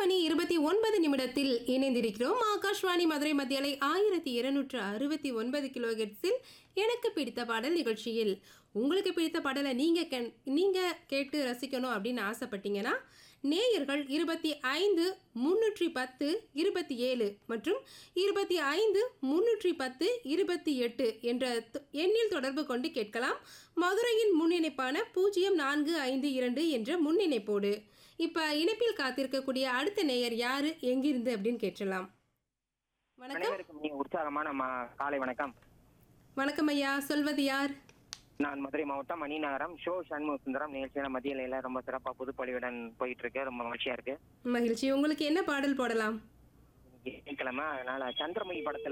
மணி இருபத்தி ஒன்பது நிமிடத்தில் இணைந்திருக்கிறோம் ஆகாஷ்வாணி மதுரை மத்தியலை ஆயிரத்தி இருநூற்று அறுபத்தி ஒன்பது கிலோஹெட்ஸில் எனக்கு பிடித்த பாடல் நிகழ்ச்சியில் உங்களுக்கு பிடித்த பாடலை நீங்கள் கே நீங்கள் கேட்டு ரசிக்கணும் அப்படின்னு ஆசைப்பட்டீங்கன்னா நேயர்கள் இருபத்தி ஐந்து முன்னூற்றி பத்து இருபத்தி ஏழு மற்றும் இருபத்தி ஐந்து முன்னூற்றி பத்து இருபத்தி எட்டு என்ற த- எண்ணில் தொடர்பு கொண்டு கேட்கலாம் மதுரையின் முன்னிணைப்பான பூஜ்ஜியம் நான்கு ஐந்து இரண்டு என்ற முன்னிணைப்போடு இப்போ இணைப்பில் காத்திருக்கக்கூடிய அடுத்த நேயர் யாரு எங்கிருந்து அப்படின்னு கேட்டலாம் வணக்கம் அனைவருக்கும் இனிய உற்சாகமான ம- காலை வணக்கம் வணக்கம் ஐயா சொல்வது யார் நான் மதுரை மாவட்டம் மணிநகரம் ஷோ சண்முக சுந்தரம் நிகழ்ச்சியான மத்திய நிலையில ரொம்ப சிறப்பா புதுப்பொழிவுடன் போயிட்டு இருக்கு ரொம்ப மகிழ்ச்சியா இருக்கு மகிழ்ச்சி உங்களுக்கு என்ன பாடல் போடலாம் இன்னைக்கு வெள்ளிக்கிழமை அதனால சந்திரமுகி படத்துல